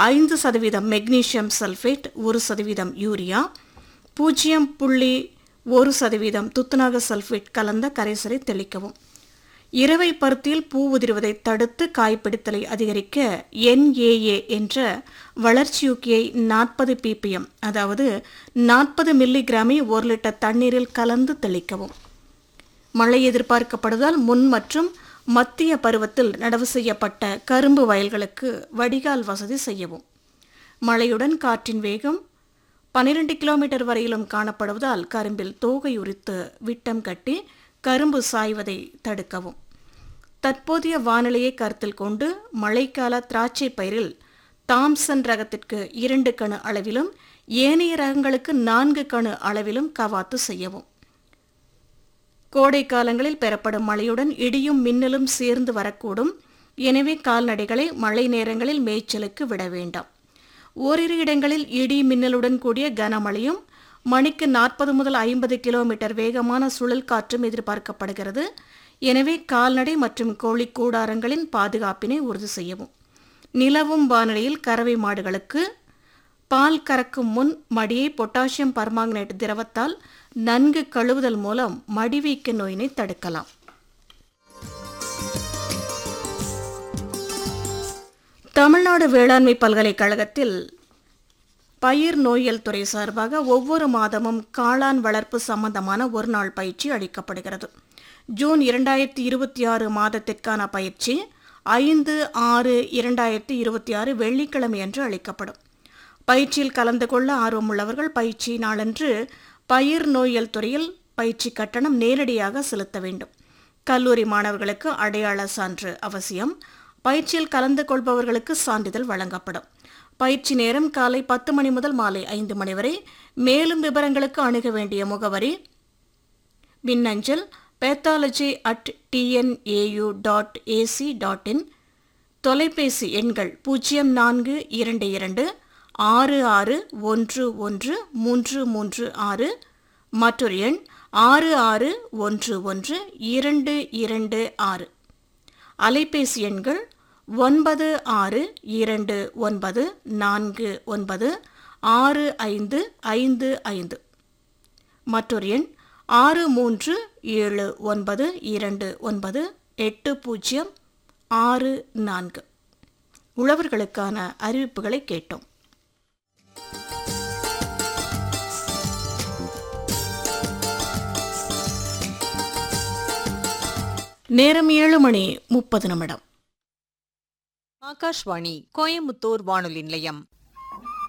ஐந்து சதவீதம் magnesium sulphate ஒரு சதவீதம் யூரியா பூஜ்ஜியம் புள்ளி ஒரு சதவீதம் துத்தநாக சல்ஃபேட் கலந்த கரைசலை தெளிக்கவும் இரவை பருத்தியில் பூ உதிர்வதை தடுத்து காய்பிடித்தலை அதிகரிக்க என்ஏஏ என்ற வளர்ச்சியூக்கியை நாற்பது பிபிஎம் அதாவது நாற்பது மில்லிகிராமை ஒரு லிட்டர் தண்ணீரில் கலந்து தெளிக்கவும் மழை எதிர்பார்க்கப்படுவதால் முன் மற்றும் மத்திய பருவத்தில் நடவு செய்யப்பட்ட கரும்பு வயல்களுக்கு வடிகால் வசதி செய்யவும் மழையுடன் காற்றின் வேகம் பனிரெண்டு கிலோமீட்டர் வரையிலும் காணப்படுவதால் கரும்பில் தோகை உரித்து விட்டம் கட்டி கரும்பு சாய்வதை தடுக்கவும் தற்போதைய வானிலையை கருத்தில் கொண்டு மழைக்கால திராட்சை பயிரில் தாம்சன் ரகத்திற்கு இரண்டு கணு அளவிலும் ஏனைய ரகங்களுக்கு நான்கு கணு அளவிலும் கவாத்து செய்யவும் கோடை காலங்களில் பெறப்படும் மழையுடன் இடியும் மின்னலும் சேர்ந்து வரக்கூடும் எனவே கால்நடைகளை மழை நேரங்களில் மேய்ச்சலுக்கு விட வேண்டாம் ஓரிரு இடங்களில் இடி மின்னலுடன் கூடிய கனமழையும் மணிக்கு நாற்பது முதல் ஐம்பது கிலோமீட்டர் வேகமான சுழல் காற்றும் எதிர்பார்க்கப்படுகிறது எனவே கால்நடை மற்றும் கோழி கூடாரங்களின் பாதுகாப்பினை உறுதி செய்யவும் நிலவும் வானிலையில் கறவை மாடுகளுக்கு பால் கறக்கும் முன் மடியை பொட்டாசியம் பர்மாங்கனேட் திரவத்தால் நன்கு கழுவுதல் மூலம் மடிவீக்க நோயினை தடுக்கலாம் தமிழ்நாடு வேளாண்மை பல்கலைக்கழகத்தில் பயிர் நோயியல் துறை சார்பாக ஒவ்வொரு மாதமும் காளான் வளர்ப்பு சம்பந்தமான ஒரு நாள் பயிற்சி அளிக்கப்படுகிறது ஜூன் இரண்டாயிரத்தி இருபத்தி ஆறு மாதத்திற்கான பயிற்சி ஐந்து ஆறு இரண்டாயிரத்தி இருபத்தி ஆறு வெள்ளிக்கிழமை அன்று அளிக்கப்படும் பயிற்சியில் கலந்து கொள்ள ஆர்வமுள்ளவர்கள் பயிற்சி நாளன்று பயிர் நோயியல் துறையில் பயிற்சி கட்டணம் நேரடியாக செலுத்த வேண்டும் கல்லூரி மாணவர்களுக்கு அடையாள சான்று அவசியம் பயிற்சியில் கலந்து கொள்பவர்களுக்கு சான்றிதழ் வழங்கப்படும் பயிற்சி நேரம் காலை பத்து மணி முதல் மாலை ஐந்து மணி வரை மேலும் விவரங்களுக்கு அணுக வேண்டிய முகவரி மின்னஞ்சல் pathology at TNAU dot AC dot in தொலைபேசி எண்கள் பூஜ்ஜியம் நான்கு இரண்டு இரண்டு ஆறு ஆறு ஒன்று ஒன்று மூன்று மூன்று ஆறு மற்றொரு எண் ஆறு ஆறு ஒன்று ஒன்று இரண்டு இரண்டு ஆறு அலைபேசி எண்கள் ஒன்பது ஆறு இரண்டு ஒன்பது நான்கு ஒன்பது ஆறு ஐந்து ஐந்து ஐந்து மற்றொரு எண் ஆறு மூன்று ஏழு ஒன்பது இரண்டு ஒன்பது எட்டு பூஜ்ஜியம் ஆறு நான்கு உழவர்களுக்கான அறிவிப்புகளை கேட்டோம் நேரம் ஏழு மணி முப்பது நிமிடம் ஆகாஷ்வாணி கோயமுத்தூர் வானொலி நிலையம்